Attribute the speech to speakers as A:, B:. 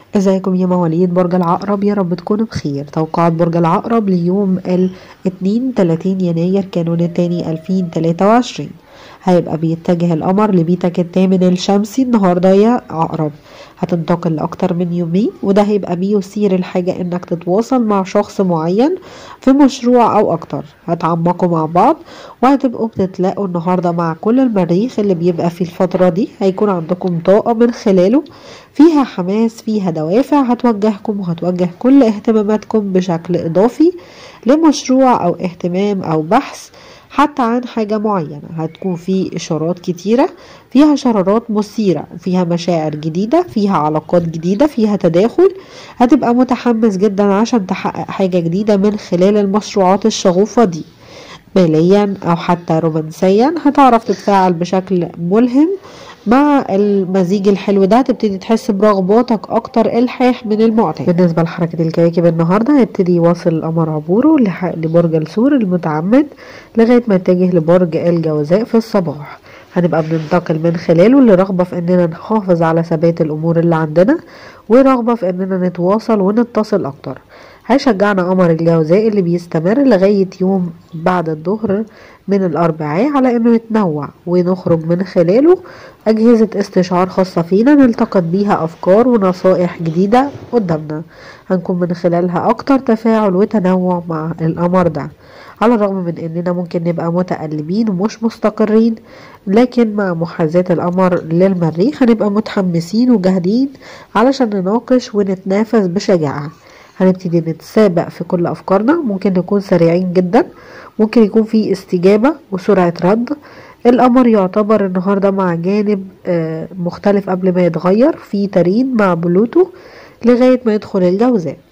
A: ازيكم يا مواليد برج العقرب يا رب تكونوا بخير توقعات برج العقرب ليوم الاثنين 30 يناير كانون الثاني 2023 هيبقى بيتجه القمر لبيتك الثامن الشمسي النهارده يا عقرب هتنتقل لأكتر من يومين وده هيبقى بيثير الحاجة انك تتواصل مع شخص معين في مشروع او اكتر هتعمقوا مع بعض وهتبقوا بتتلاقوا النهاردة مع كل المريخ اللي بيبقى في الفترة دي هيكون عندكم طاقة من خلاله فيها حماس فيها دوافع هتوجهكم وهتوجه كل اهتماماتكم بشكل اضافي لمشروع او اهتمام او بحث حتى عن حاجة معينة هتكون في إشارات كتيرة فيها شرارات مثيرة فيها مشاعر جديدة فيها علاقات جديدة فيها تداخل هتبقى متحمس جدا عشان تحقق حاجة جديدة من خلال المشروعات الشغوفة دي ماليا أو حتى رومانسيا هتعرف تتفاعل بشكل ملهم مع المزيج الحلو ده هتبتدي تحس برغباتك اكتر الحاح من المعتاد بالنسبه لحركه الكواكب النهارده هيبتدي يواصل القمر عبوره لبرج الثور المتعمد لغايه ما يتجه لبرج الجوزاء في الصباح هنبقى بننتقل من خلاله لرغبة في اننا نحافظ على ثبات الامور اللي عندنا ورغبة في اننا نتواصل ونتصل اكتر هيشجعنا قمر الجوزاء اللي بيستمر لغاية يوم بعد الظهر من الأربعاء على إنه يتنوع ونخرج من خلاله أجهزة استشعار خاصة فينا نلتقط بيها أفكار ونصائح جديدة قدامنا هنكون من خلالها أكتر تفاعل وتنوع مع القمر ده على الرغم من اننا ممكن نبقى متقلبين ومش مستقرين لكن مع محاذاة القمر للمريخ هنبقى متحمسين وجاهدين علشان نناقش ونتنافس بشجاعة هنبتدي نتسابق في كل افكارنا ممكن نكون سريعين جدا ممكن يكون في استجابة وسرعة رد القمر يعتبر النهاردة مع جانب مختلف قبل ما يتغير في ترين مع بلوتو لغاية ما يدخل الجوزاء